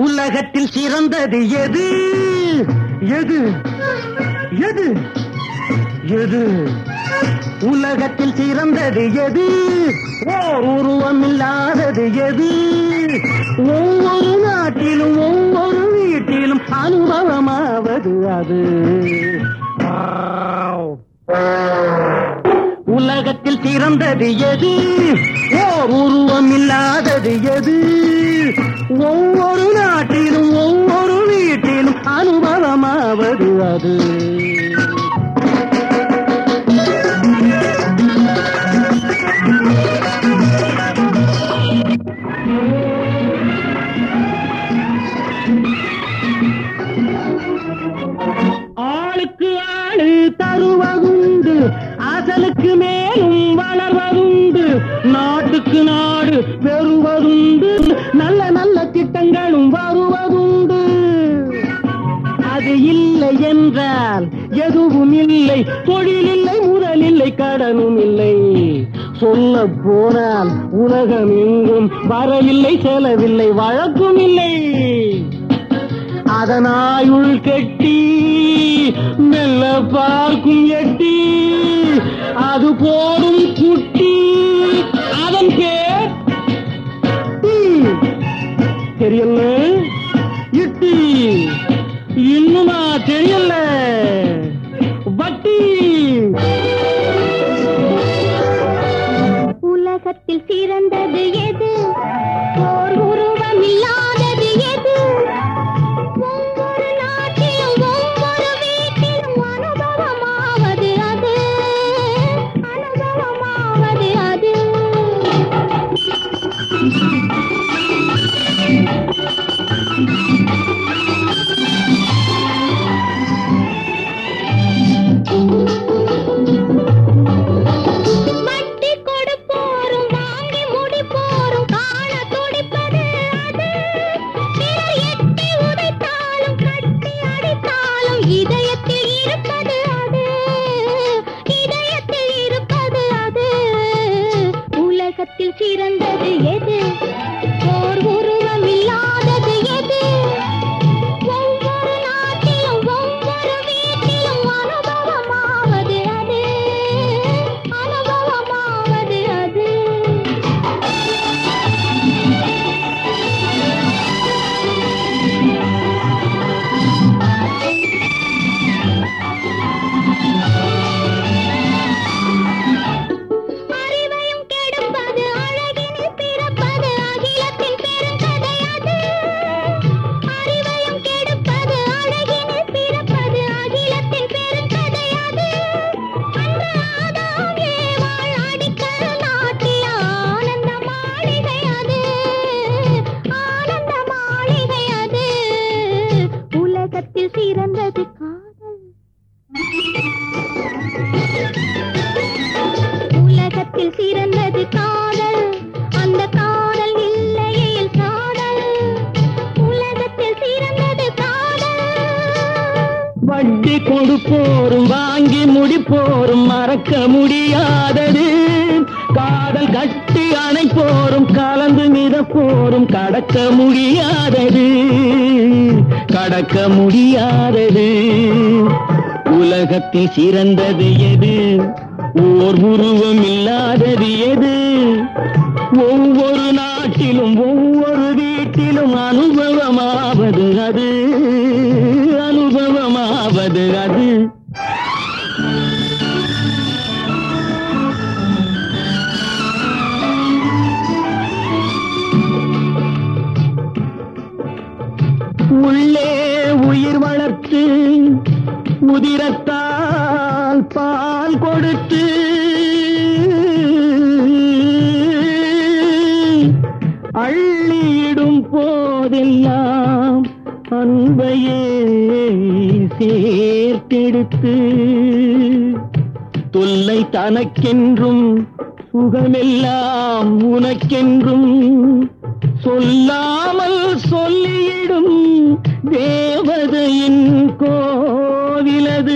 உலகத்தில் சிறந்தது எது எது எது எது உலகத்தில் சிறந்தது எது ஓர் உருவம் இல்லாதது எது ஒவ்வொரு நாட்டிலும் ஒவ்வொரு வீட்டிலும் அனுபவமாவது அது உலகத்தில் சிறந்தது எது ஓர் உருவம் இல்லாதது எது ஒவ்வொரு நாட்டிலும் ஒவ்வொரு வீட்டிலும் அனுபவமாவது அது ஆளுக்கு ஆளு தருவதுண்டு அசலுக்கு மேலும் வளர்வதுண்டு நாட்டுக்கு நாடு பெறுவதுண்டு நல்ல நல்ல திட்டங்களும் வருவதுண்டு அது இல்லை என்றால் எதுவும் இல்லை தொழில் இல்லை முதல் இல்லை கடனும் இல்லை சொல்ல போனால் உலகம் எங்கும் வரவில்லை செலவில்லை வழக்கும் இல்லை அதனாயுள் கெட்டி மெல்ல பார்க்கும் எட்டி அது போடும் குட்டி அதன் பேர் டி. தெரியல இட்டி இன்னுமா தெரியல வட்டி உலகத்தில் சிறந்தது எது ஓர் உருவம் இல்லாதது எது ஒவ்வொரு நாட்டிலும் ஒவ்வொரு வீட்டிலும் அனுபவமாவது அது அனுபவமாவது அது வட்டி கொடுப்போரும் வாங்கி முடிப்போரும் காண துடிப்பது அது பிறர் எட்டி உதைத்தாலும் கட்டி அடித்தாலும் இதயத்தில் இருப்பது அது இதயத்தில் இருப்பது அது உலகத்தில் சிறந்தது எது ஓர் உருவம் இல்லாதது எது ஒவ்வொரு நாட்டிலும் ஒவ்வொரு வீட்டிலும் அனுபவமாவது அது அனுபவமாவது அது அறிவையும் கெடுப்பது அழகினில் பிறப்பது அகிலத்தின் பெருங்கதை அது அறிவையும் கெடுப்பது அழகினில் பிறப்பது அகிலத்தின் பெருங்கதை அது அன்று ஆதாம் ஏவாள் அடிக்கல் நாட்டிய ஆனந்த மாளிகை அது ஆனந்த மாளிகை அது உலகத்தில் சிறந்தது காதல் உலகத்தில் சிறந்தது காதல் அந்த காதல் இல்லையில் காதல் உலகத்தில் சிறந்தது காதல் வட்டி கொடுப்போரும் வாங்கி முடிப்போரும் மறக்க முடியாதது காதல் கட்டி அணைப்போரும் கலந்து மிதப்போரும் கடக்க முடியாதது கடக்க முடியாதது உலகத்தில் சிறந்தது எது ஓர் உருவம் இல்லாதது எது ஒவ்வொரு நாட்டிலும் ஒவ்வொரு வீட்டிலும் அனுபவமாவது அது அனுபவமாவது அது உள்ளே உயிர் வளர்த்து உதிரத்தால் பால் கொடுத்து அள்ளியிடும் போதெல்லாம் அன்பையே சேர்த்தெடுத்து தொல்லை தனக்கென்றும் சுகமெல்லாம் உனக்கென்றும் சொல்லாமல் சொல்லியிடும் தேவதையின் கோவிலது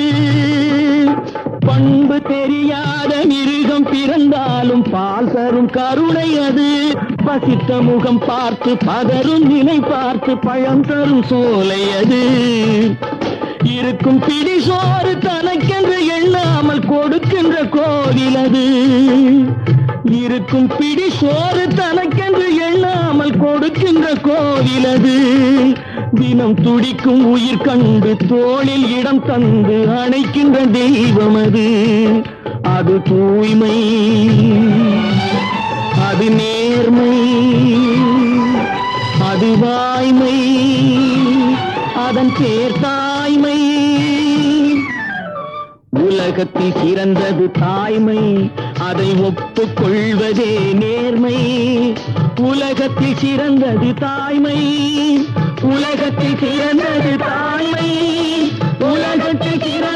பண்பு தெரியாத மிருகம் பிறந்தாலும் பால் தரும் கருணை அது பசித்த முகம் பார்த்து பதரும் நிலை பார்த்து பழம் தரும் சோலை அது இருக்கும் பிடி சோறு தனக்கென்று எண்ணாமல் கொடுக்கின்ற கோவில் அது இருக்கும் பிடி சோறு தனக்கென்று எண்ணாமல் கொடுக்கின்ற கோவில் அது தினம் துடிக்கும் உயிர் கண்டு தோளில் இடம் தந்து அணைக்கின்ற தெய்வம் அது அது தூய்மை அது நேர்மை அது வாய்மை அதன் பேர் தாய்மை உலகத்தில் சிறந்தது தாய்மை அதை ஒப்புக்கொள்வதே நேர்மை உலகத்தில் சிறந்தது தாய்மை உலகத்தில் சிறந்தது தாய்மை உலகத்தில் சிறந்த